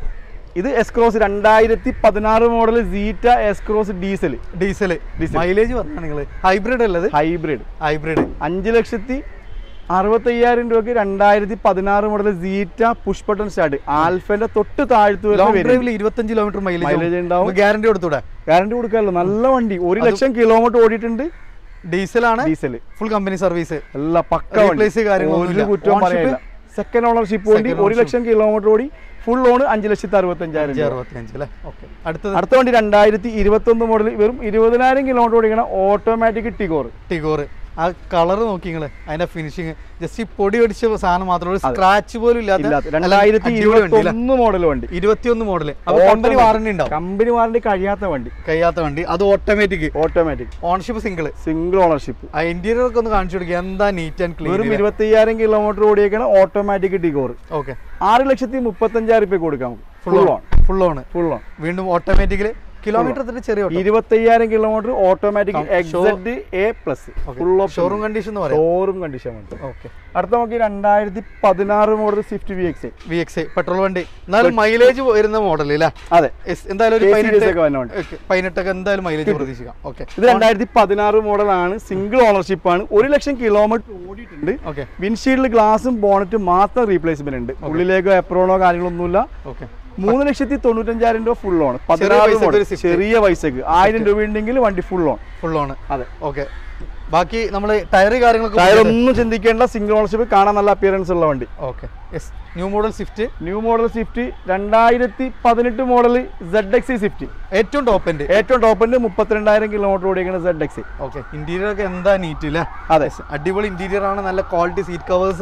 ഇത് എസ്ക്രോസ് രണ്ടായിരത്തി പതിനാറ് model Zeta S Cross diesel diesel Diesel. Mileage പറഞ്ഞാ നിങ്ങൾ ഹൈബ്രിഡ് അല്ലത് ഹൈബ്രിഡ് ഹൈബ്രിഡ് അഞ്ച് ലക്ഷത്തി അറുപത്തയ്യായിരം രൂപയ്ക്ക് രണ്ടായിരത്തി പതിനാറ് model Zeta push button start ആൽഫന്റെ തൊട്ട് താഴ്ത്തു ലോങ് വരുന്ന ഡ്രൈവിൽ ഇരുപത്തഞ്ച് കിലോമീറ്റർ Mileage മൈലേജ് ഉണ്ടാവും. ഗ്യാരണ്ടി കൊടുത്തൂടെ ഗ്യാരണ്ടി കൊടുക്കാമല്ലോ നല്ല വണ്ടി ഒരു ലക്ഷം കിലോമീറ്റർ ഓടിയിട്ടുണ്ട് ഡീസൽ ആണ് ഡീസൽ ഫുൾ കമ്പനി സർവീസ് എല്ലാ പക്ക Replace കാര്യങ്ങളൊന്നുമില്ല. ഒരു കുറ്റവും Ownership? പറയില്ല സെക്കൻഡ് ഓണർഷിപ്പ് വണ്ടി Second ഒരു ലക്ഷം കിലോമീറ്റർ ഓടി ഫുൾ ഓൺ അഞ്ച് ലക്ഷത്തി അറുപത്തഞ്ചായിരം രൂപ അറുപത്തിയഞ്ച് അല്ലേ ഓക്കെ അടുത്തത് അടുത്ത വണ്ടി രണ്ടായിരത്തി ഇരുപത്തി ഒന്ന് മോഡൽ വെറും ഇരുപതിനായിരം കിലോമീറ്റർ ഓടിക്കണ ഓട്ടോമാറ്റിക് ടിഗോർ ടിഗോർ ആ കളർ നോക്കി നിങ്ങള് അതിന്റെ ഫിനിഷിങ് ജസ്റ്റ് ഈ പൊടി അടിച്ച സാധനം മാത്രമേ സ്ക്രാച്ച് പോലും ഇല്ലാത്ത ഇല്ലാത്ത രണ്ടായിരത്തി അടിപൊളി വണ്ടി ഇരുപത്തി അല്ലേ? ഒന്ന് മോഡൽ വണ്ടി ഇരുപത്തിയൊന്ന് മോഡല് അപ്പൊ കമ്പനി വാറണ്ടി ഉണ്ടാവും കമ്പനി വാറണ്ടി കഴിയാത്ത വണ്ടി കഴിയാത്ത വണ്ടി അത് automatic automatic ownership single single ownership ആ ഇന്റീരിയർ ഒക്കെ ഒന്ന് കാണിച്ചു കൊടുക്കുക എന്താ നീറ്റ് ആൻഡ് വെറും ക്ലീൻ ഇരുപത്തി അയ്യായിരം കിലോമീറ്റർ ഓടിയേക്കണ ഓട്ടോമാറ്റിക് ടിഗോർ ഓക്കെ ആറ് ലക്ഷത്തി മുപ്പത്തഞ്ചായിരം രൂപ കൊടുക്കാം full on full on full on വീണ്ടും ഓട്ടോമാറ്റിക്കല് കിലോമീറ്റർ തന്നെ ചെറിയ ഇരുപത്തി അയ്യായിരം കിലോമീറ്റർ ഓട്ടോമാറ്റിക് കം- X Z A plus full of showroom condition എന്ന് പറയാം ഷോറൂം കണ്ടീഷൻ വണ്ടി ഓക്കെ അടുത്ത നോക്കി രണ്ടായിരത്തി പതിനാറ് model Swift V X V X petrol വണ്ടി എന്നാലും മൈലേജ് വരുന്ന മോഡൽ അല്ലേ അതെ Yes, എന്തായാലും ഒരു KCDS പതിനെട്ട് ഒക്കെ വരുന്ന വണ്ടി. Okay, പതിനെട്ടൊക്കെ എന്തായാലും മൈലേജ് പ്രതീക്ഷിക്കാം ഓക്കെ ഇത് രണ്ടായിരത്തി പതിനാറ് മോഡലാണ് സിംഗിൾ ഓണർഷിപ്പ് ആണ് ഒരു ലക്ഷം കിലോമീറ്റർ ഓടിയിട്ടുണ്ട് ഓക്കെ വിൻഷീൽഡ് ഗ്ലാസും ബോണറ്റും മാത്രം റീപ്ലേസ്മെന്റ് ഉണ്ട് ഉള്ളിലേക്കോ എപ്രോണോ കാര്യങ്ങളൊന്നുമില്ല ഓക്കെ മൂന്ന് ലക്ഷത്തി തൊണ്ണൂറ്റഞ്ചായിരം രൂപ ഫുൾ ഓൺ ചെറിയ പതിനാറ് പൈസക്ക് model. ഒരു Swift. ചെറിയ പൈസക്ക് ആയിരം രൂപ ഉണ്ടെങ്കിൽ വണ്ടി ഫുൾ ഓൺ ഫുൾ ഓൺ അതെ ഓക്കെ ബാക്കി നമ്മൾ ടയർ കാര്യങ്ങളൊക്കെ ടയർ ഒന്നും ചിന്തിക്കേണ്ട സിംഗിൾ ഓണർഷിപ്പ് കാണാൻ നല്ല അപ്പിയറൻസ് ഉള്ള വണ്ടി okay yes new model Swift new model Swift രണ്ടായിരത്തി പതിനെട്ട് മോഡൽ സെഡ് എക്സ് സ്വിഫ്റ്റ് ഏറ്റവും ടോപ്പ് എൻഡ് ഏറ്റവും ടോപ്പിന്റെ മുപ്പത്തിരണ്ടായിരം കിലോമീറ്റർ ഓടിക്കുന്ന സെഡ് എക്സ് ഓക്കെ ഇന്റീരിയർ ഒക്കെ എന്താ നീറ്റ് അല്ലേ അതെ അടിപൊളി ഇന്റീരിയർ ആണ് നല്ല ക്വാളിറ്റി സീറ്റ് കവേഴ്സ്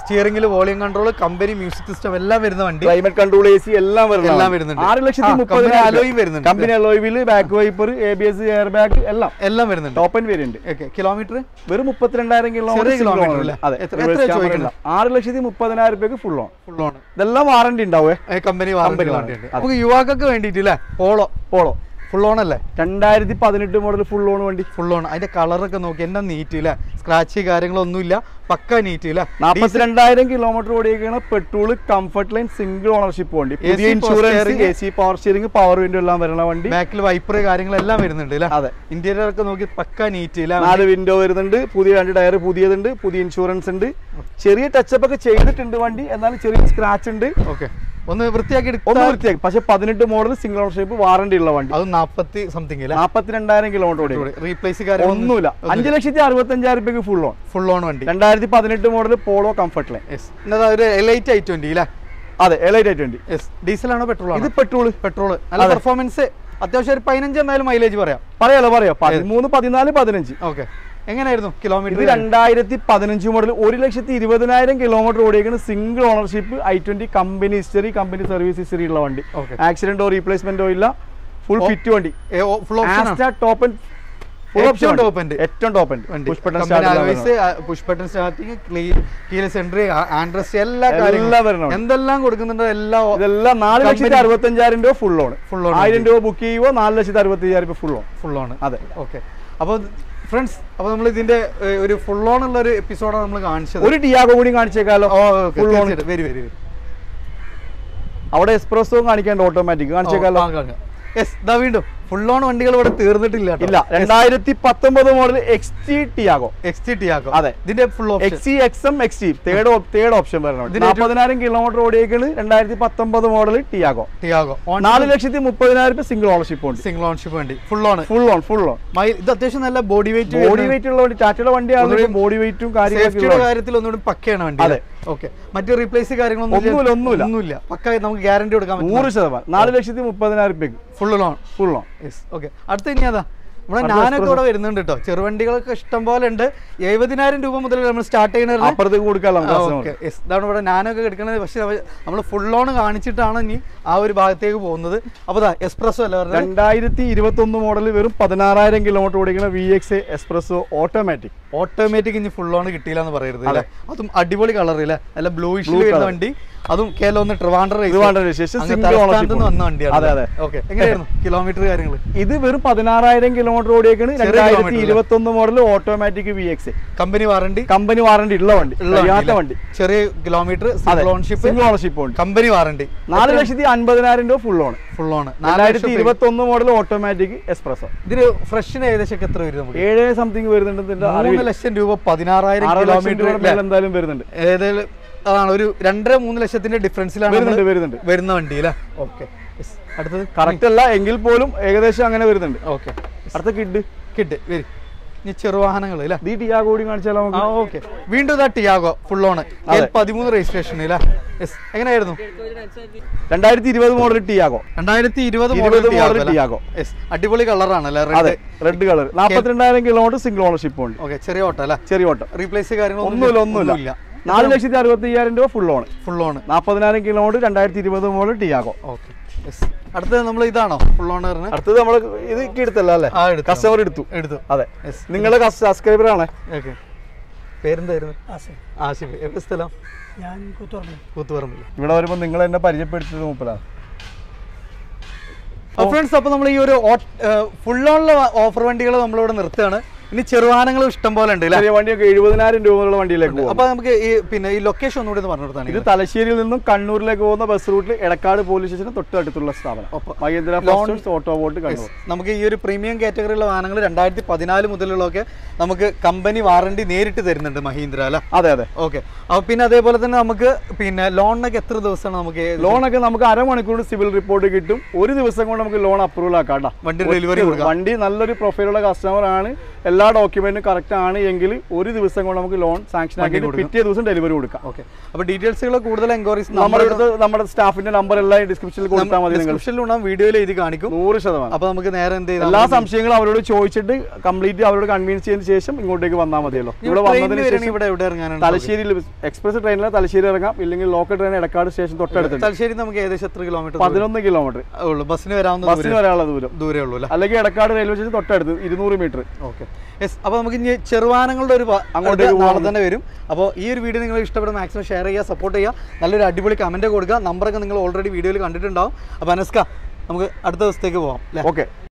സ്റ്റിയറിംഗിൽ volume control company music system എല്ലാം വരുന്ന വണ്ടി ക്ലൈമറ്റ് കൺട്രോൾ എ സി എല്ലാം വരുന്നുണ്ട് എല്ലാം വരുന്നുണ്ട്. ആറ് ലക്ഷത്തി ആ, മുപ്പത് company alloy വരുന്നുണ്ട്. കമ്പനി അലോയില് back wiper A B S air bag എല്ലാം എല്ലാം വരുന്നുണ്ട് top and variant okay kilometre വെറും മുപ്പത്തിരണ്ടായിരം കിലോമീറ്റർ ചെറിയ kilometer അല്ലേ? അതെ എത്ര- reverse എത്രയാ camera ചോദിക്കുന്നത്? ഉണ്ട്. ആറ് ലക്ഷത്തി മുപ്പതിനായിരം രൂപയ്ക്ക് ഫുൾ ഓൺ ഫുൾ ഓൺ ഇതെല്ലാം വാറണ്ടി ഉണ്ടാവേ കമ്പനി വാറണ്ടി Company വണ്ടിയുണ്ട് നമുക്ക് യുവാക്കൾക്ക് വേണ്ടിയിട്ട് അല്ലേ പോളോ പോളോ ഫുൾ ഓൺ അല്ലേ രണ്ടായിരത്തി പതിനെട്ട് മോഡൽ ഫുൾ ഓൺ വണ്ടി ഫുൾ ഓൺ അതിന്റെ കളറൊക്കെ നോക്കി എന്നാ നീറ്റ് ഇല്ല സ്ക്രാച്ച് കാര്യങ്ങളൊന്നുമില്ല പക്ക നീറ്റ് ഇല്ല നാപ്പത്തിരണ്ടായിരം കിലോമീറ്റർ ഓടിയേക്കാണ് petrol comfort line single ownership വണ്ടി പുതിയ power insurance steering. A C power steering power window എല്ലാം വരുന്ന വണ്ടി ബാക്കിൽ വൈപ്പർ കാര്യങ്ങളെല്ലാം വരുന്നുണ്ട് അല്ലേ അതെ ഇന്റീരിയർ ഒക്കെ നോക്കി പക്ക നീറ്റ് ഇല്ല നാല് വിൻഡോ വരുന്നുണ്ട് പുതിയ രണ്ട് ടയർ പുതിയതുണ്ട് പുതിയ ഇൻഷുറൻസ് ഉണ്ട് ചെറിയ ടച്ചപ്പ് ഒക്കെ ചെയ്തിട്ടുണ്ട് വണ്ടി എന്നാലും ചെറിയ സ്ക്രാച്ച് ഉണ്ട് ഓക്കെ ഒന്ന് വൃത്തിയാക്കി ഒന്ന് എടുത്താൽ വൃത്തിയാക്കി പക്ഷെ പതിനെട്ട് മോഡൽ സിംഗിൾ ഓണർഷിപ്പ് വാറണ്ടി ഉള്ള വണ്ടി അത് നാപ്പത്തി സംതിങ് ഇല്ല നാപ്പത്തിരണ്ടായിരം കിലോമീറ്റർ ഓടി റീപ്ലേസ് കാര്യം ഒന്നുമില്ല അഞ്ച് ലക്ഷത്തി അറുപത്തി അഞ്ചായിരം രൂപയ്ക്ക് ഫുൾ ഓൺ ഫുൾ ഓൺ വണ്ടി രണ്ടായിരത്തി പതിനെട്ട് model Polo comfort line yes എന്നതാ ഒരു എലൈറ്റ് ഐ ട്വന്റി അല്ലേ അതെ എലൈറ്റ് ആയിട്ട് വണ്ടി യെസ് ഡീസൽ ആണോ പെട്രോൾ ഇത് ആണോ പെട്രോൾ പെട്രോൾ നല്ല പെർഫോമൻസ് അത്യാവശ്യം ഒരു പതിനഞ്ച് എന്തായാലും മൈലേജ് പറയാം പറയാലോ പറയാം പതിമൂന്ന് പതിനാല് പതിനഞ്ച് ഓക്കെ എങ്ങനെയായിരുന്നു ഇത് കിലോമീറ്റർ രണ്ടായിരത്തി പതിനഞ്ച് മോഡൽ ഒരു ലക്ഷത്തി ഇരുപതിനായിരം കിലോമീറ്റർ ഓടിയേക്കുന്ന single ownership I twenty company history company service history ഉള്ള വണ്ടി ഓക്കെ ആക്സിഡന്റോ റീപ്ലേസ്മെന്റോ ഇല്ല ഫുൾ ഫിറ്റ് വണ്ടി full option Asta top and full ഏറ്റവും ഓപ്ഷൻ top end. ഏറ്റവും ടോപ്പ് എൻഡ് വണ്ടി push button push button starting keyless entry ആൻഡ്രസ് എല്ലാ എല്ലാം കാര്യങ്ങളും വരുന്നുണ്ട്. എന്തെല്ലാം കൊടുക്കുന്നുണ്ടോ എല്ലാം ഇതെല്ലാം നാല് ലക്ഷത്തി Company- അറുപത്തി അഞ്ചായിരം രൂപ ഫുൾ ഓൺ Full on ആയിരം രൂപ ബുക്ക് ചെയ്യുമോ നാല് ലക്ഷത്തി അറുപത്തി അയ്യായിരം രൂപ ഫുൾ ഓൺ ഫുൾ ആണ് അതെ ഓക്കെ അപ്പോൾ ഫ്രണ്ട്സ് അപ്പോൾ നമ്മൾ ഇതിന്റെ ഏഹ്, ഒരു ഫുൾ ഓൺ ഉള്ള ഒരു എപ്പിസോഡാണ് നമ്മൾ കാണിച്ചത് ഒരു ടിയാഗോ കൂടി കാണിച്ചേക്കാലോ ഓ full on. വരി വരി വരി അവിടെ എക്സ്പ്രസ്സോ കാണിക്കാണ്ട് ഓട്ടോമാറ്റിക് കാണിച്ചേക്കാലോ യെസ് ഇതാ വീണ്ടും ഫുൾ ഓൺ വണ്ടികൾ ഇവിടെ തീർന്നിട്ടില്ല ഇല്ല രണ്ടായിരത്തി പത്തൊമ്പത് model X T Tiago X T T ആക്കോ അതെ. ഇതിന്റെ full option X C X M X T third third option വരണം ഇതിന് ഏറ്റവും- നാൽപ്പതിനായിരം കിലോമീറ്റർ ഓടിയേക്കാണ് രണ്ടായിരത്തി പത്തൊമ്പത് മോഡൽ ടിയാഗോ ടിയാഗോ നാല് ലക്ഷത്തി മുപ്പതിനായിരം രൂപ സിംഗിൾ ഓണർഷിപ്പ് ഉണ്ട് സിംഗിൾ ഓൺഷിപ്പ് വണ്ടി full on full on full on mile ഇത് അത്യാവശ്യം നല്ല ബോഡി വെയിറ്റ് ബോഡി വെയിറ്റ് ഉള്ള വണ്ടി ടാറ്റയുടെ വണ്ടിയാണ് ഒന്നുകൂടി ബോഡി വെയിറ്റും സേഫ്റ്റിയുടെ കാര്യങ്ങളൊക്കെ കാര്യത്തിൽ ഒന്നുകൂടി പക്കയാണ് വണ്ടി അതെ. ഓക്കെ മറ്റു റീപ്ലേസ് കാര്യങ്ങളൊന്നും ഒന്നുമില്ല, ഒന്നുമില്ല. ഒന്നുമില്ല പക്ക നമുക്ക് ഗ്യാരണ്ടി കൊടുക്കാൻ പറ്റും നൂറ് ശതമാനം നാല് ലക്ഷത്തി മുപ്പതിനായിരം രൂപയ്ക്ക് full loan full on yes okay അടുത്ത ഇനി അതാ ഇവിടെ അടുത്ത ഞാനൊക്കെ express. ഇവിടെ വരുന്നുണ്ട് കേട്ടോ ചെറുവണ്ടികളൊക്കെ ഇഷ്ടം പോലെ ഉണ്ട് എഴുപതിനായിരം രൂപ മുതൽ നമ്മൾ സ്റ്റാർട്ട് ചെയ്യുന്നത് അപ്പുറത്തേക്ക് കൊടുക്കാമല്ലോ നമുക്ക് customer. ഓക്കെ യെസ് ഇതാണ് ഇവിടെ ഞാനൊക്കെ എടുക്കുന്നത് പക്ഷേ നമ്മൾ ഫുൾ ലോൺ കാണിച്ചിട്ടാണ് ഇനി ആ ഒരു ഭാഗത്തേക്ക് പോകുന്നത് അപ്പോൾ ഇതാ എക്സ്പ്രസ്സോ അല്ല പറഞ്ഞത് രണ്ടായിരത്തി ഇരുപത്തി ഒന്ന് മോഡൽ വെറും പതിനാറായിരം കിലോമീറ്റർ ഓടിക്കുന്ന V X Espresso automatic automatic ഇനി ഫുൾ ലോൺ കിട്ടിയില്ല എന്ന് പറയരുത് അല്ലേ അതും അടിപൊളി കളർ ഇല്ലേ നല്ല ബ്ലൂ ഇഷ്യൂ Blue വരുന്ന colour. വണ്ടി അതും കേരളം ഒന്ന് ട്രിവാൻഡ്രം race. ട്രിവാൻഡ്രം registration, അങ്ങ് single തലസ്ഥാനത്ത് ownership നിന്ന് വന്ന വണ്ടിയാണ് അതെ, അതെ. ഓക്കെ എങ്ങനെയായിരുന്നു കിലോമീറ്റർ കാര്യങ്ങൾ ഇത് വെറും പതിനാറായിരം കിലോമീറ്റർ ഓടിയേക്കാണ് ചെറിയ രണ്ടായിരത്തി kilometer ഇരുപത്തി ഒന്ന് model automatic V X company warranty company warranty ഉള്ള വണ്ടി കഴിയാത്ത വണ്ടി ചെറിയ കിലോമീറ്റർ അതെ സിംഗിൾ ഓൺഷിപ്പ് സിംഗിൾ ഓണർഷിപ്പ് ഉണ്ട് കമ്പനി വാറണ്ടി നാല് ലക്ഷത്തി അൻപതിനായിരം രൂപ ഫുൾ ഓൺ ഫുൾ ഓൺ രണ്ടായിരത്തി ഇരുപത്തി ഒന്ന് മോഡൽ ഓട്ടോമാറ്റിക് എക്സ്പ്രസോ ഇതിന് ഫ്രഷിന് ഏകദേശം ഒക്കെ എത്ര വരും നമുക്ക് ഏഴ് സംതിങ് വരുന്നുണ്ട് ഇതിന്റെ മൂന്ന് അറിവില്ല. ലക്ഷം രൂപ പതിനാറായിരം ആറ് ലക്ഷം കിലോമീറ്റർ രൂപയുടെ മേലെ എന്തായാലും വരുന്നുണ്ട് ഏതായാലും അതാണ് ഒരു രണ്ടര മൂന്ന് ലക്ഷത്തിന്റെ ഡിഫറൻസിലാണ് വരുന്നുണ്ട് നമ്മള് വരുന്നുണ്ട് വരുന്ന വണ്ടി അല്ലേ ഓക്കെ അടുത്തത് കറക്റ്റ് അല്ല എങ്കിൽ പോലും ഏകദേശം അങ്ങനെ വരുന്നുണ്ട് ഓക്കെ അടുത്ത കിഡ് കിട്ട് വരി ഇനി ചെറുവാഹനങ്ങൾ അല്ലേ ഈ ടിയാഗോ കൂടി കാണിച്ചാലോ ആ നമുക്ക് ഓക്കെ വീണ്ടും ഇതാ ടിയാഗോ ഫുൾ ഓൺ പതിമൂന്ന് രജിസ്ട്രേഷൻ അല്ലേ യെസ് എങ്ങനെയായിരുന്നു രണ്ടായിരത്തി ഇരുപത് മോഡൽ ടിയാഗോ രണ്ടായിരത്തി ഇരുപത് ഇരുപത് മോഡൽ model Tiago. യെസ് അടിപൊളി കളറാണ് അല്ലേ അതെ റെഡ് റെഡ് കളർ നാൽപ്പത്തിരണ്ടായിരം കിലോമീറ്റർ സിംഗിൾ ഓണർഷിപ്പ് ഉണ്ട് ഓക്കെ ചെറിയ ഓട്ടോ അല്ലേ ചെറിയ ഓട്ടം റീപ്ലേസ് കാര്യങ്ങളൊന്നും ഒന്നുമില്ല ഒന്നുമില്ല നാല് ലക്ഷത്തി അറുപത്തി അയ്യായിരം രൂപ ഫുൾ ഓൺ ഫുൾ ഓൺ നാൽപ്പതിനായിരം കിലോമീറ്റർ രണ്ടായിരത്തി ഇരുപത് മോഡൽ ടിയാഗോ ഓക്കെ യെസ് അടുത്തത് നമ്മൾ ഇതാണോ ഫുൾ ഓണറിന് അടുത്തത് നമ്മൾ ഇത് എടുത്തല്ല അല്ലേ ആ എടുത്തു കസ്റ്റമർ എടുത്തു എടുത്തു അതെ യെസ് നിങ്ങളുടെ സബ്സ്ക്രൈബർ ആണ് ഓക്കെ പേരെന്തായിരുന്നു ആസിഫ് എവിടെ സ്ഥലം ഞാൻ കൂത്തുറമ്പ് കൂത്തുപറമ്പിൽ ഇവിടെ വരുമ്പോൾ നിങ്ങൾ എന്നെ പരിചയപ്പെടുത്തിയത് മൂപ്പലാണ് ഫ്രണ്ട്സ് അപ്പോൾ നമ്മൾ ഈ ഒരു ഫുൾ ഓണിലെ ഓഫർ വണ്ടികൾ നമ്മളിവിടെ നിർത്തുകയാണ് ഇനി ചെറുവാഹനങ്ങൾ ഇഷ്ടം പോലെ ഉണ്ട് അല്ലേ ചെറിയ വണ്ടിയൊക്കെ എഴുപതിനായിരം രൂപയുള്ള വണ്ടിയിലേക്ക് പോകും അപ്പൊ നമുക്ക് ഈ പിന്നെ ഈ ലൊക്കേഷൻ ഒന്നുകൂടി ഒന്ന് പറഞ്ഞു ഇത് കൊടുത്താണ് തലശ്ശേരിയിൽ നിന്നും കണ്ണൂരിലേക്ക് പോകുന്ന ബസ് റൂട്ടിൽ എടക്കാട് പോലീസ് സ്റ്റേഷന് തൊട്ടടുത്തുള്ള സ്ഥാപനം മഹേന്ദ്ര ഫാസ്റ്റേഴ്സ് ഓട്ടോ ബോട്ട് കണ്ണൂർ നമുക്ക് ഈ ഒരു പ്രീമിയം കാറ്റഗറിയിലുള്ള വാഹനങ്ങൾ രണ്ടായിരത്തി പതിനാല് മുതലുള്ളതൊക്കെ നമുക്ക് കമ്പനി വാറണ്ടി നേരിട്ട് തരുന്നുണ്ട് മഹീന്ദ്ര അല്ലേ അതെ അതെ ഓക്കെ അപ്പൊ പിന്നെ അതേപോലെ തന്നെ നമുക്ക് പിന്നെ ലോണിനൊക്കെ എത്ര ദിവസമാണ് നമുക്ക് ലോണൊക്കെ നമുക്ക് അരമണിക്കൂർ സിവിൽ റിപ്പോർട്ട് കിട്ടും ഒരു ദിവസം കൊണ്ട് നമുക്ക് ലോൺ അപ്രൂവൽ ആക്കാം ട്ടോ. വണ്ടി ഡെലിവറി ഒറ്റ- വണ്ടി നല്ലൊരു പ്രൊഫൈലുള്ള കസ്റ്റമർ ആണ് എല്ലാ ഡോക്യുമെന്റും കറക്റ്റ് ആണ് എങ്കിൽ ഒരു ദിവസം കൊണ്ട് നമുക്ക് ലോൺ സാങ്ഷൻ ആക്കി പിറ്റേ ദിവസം ഡെലിവറി കൊടുക്കാം ഓക്കെ അപ്പോൾ ഡീറ്റെയിൽസുകൾ കൂടുതൽ എൻക്വയറീസ് നമ്മുടെ അടുത്ത് നമ്മുടെ സ്റ്റാഫിന്റെ നമ്പർ എല്ലാം ഡിസ്ക്രിപ്ഷനിൽ കൊടുത്താൽ മതി നിങ്ങൾ ഡിസ്ക്രിപ്ഷനിൽ ഉണ്ടാകും വീഡിയോയിൽ എഴുതി കാണിക്കും നൂറ് ശതമാനം അപ്പോൾ നമുക്ക് നേരെ എന്ത് ചെയ്താൽ എല്ലാ സംശയങ്ങളും അവരോട് ചോദിച്ചിട്ട് കംപ്ലീറ്റ് അവരോട് കൺവിൻസ് ചെയ്തതിന് ശേഷം ഇങ്ങോട്ടേക്ക് വന്നാൽ മതിയല്ലോ ഇവിടെ ട്രെയിനിൽ വന്നതിന് വരികയാണെങ്കിൽ ശേഷം ഇവിടെ എവിടെ ഇറങ്ങാനാണ് തലശ്ശേരിയിൽ എക്സ്പ്രസ് ട്രെയിനിൽ തലശ്ശേരി ഇറങ്ങാം ഇല്ലെങ്കിൽ ലോക്കൽ ട്രെയിൻ എടക്കാട് സ്റ്റേഷൻ തൊട്ടടുത്തുണ്ട് തലശ്ശേരി നമുക്ക് ഏകദേശം എത്ര കിലോമീറ്റർ പതിനൊന്ന് കിലോമീറ്റർ ഉള്ളൂ ബസ്സിന് വരാവുന്ന ബസ്സിന് വരാനുള്ള ദൂരം ദൂരേ ഉള്ളൂ അല്ലേ അല്ലെങ്കിൽ എടക്കാട് റെയിൽവേ സ്റ്റേഷൻ തൊട്ടടുത്ത് ഇരുന്നൂറ് മീറ്റർ ഓക്കെ യെസ് അപ്പോൾ നമുക്ക് ഇനി ചെറുവാനങ്ങളുടെ ഒരു പ- അങ്ങോട്ടേക്ക് അടുത്ത നാളെ പോകാം. തന്നെ വരും അപ്പോൾ ഈ ഒരു വീഡിയോ നിങ്ങൾ ഇഷ്ടപ്പെട്ട മാക്സിമം ഷെയർ ചെയ്യുക സപ്പോർട്ട് ചെയ്യുക നല്ലൊരു അടിപൊളി കമൻറ്റ് കൊടുക്കുക നമ്പറൊക്കെ നിങ്ങൾ ഓൾറെഡി വീഡിയോയിൽ കണ്ടിട്ടുണ്ടാവും അപ്പോൾ അനസ്ക നമുക്ക് അടുത്ത ദിവസത്തേക്ക് പോകാം അല്ലേ ഓക്കെ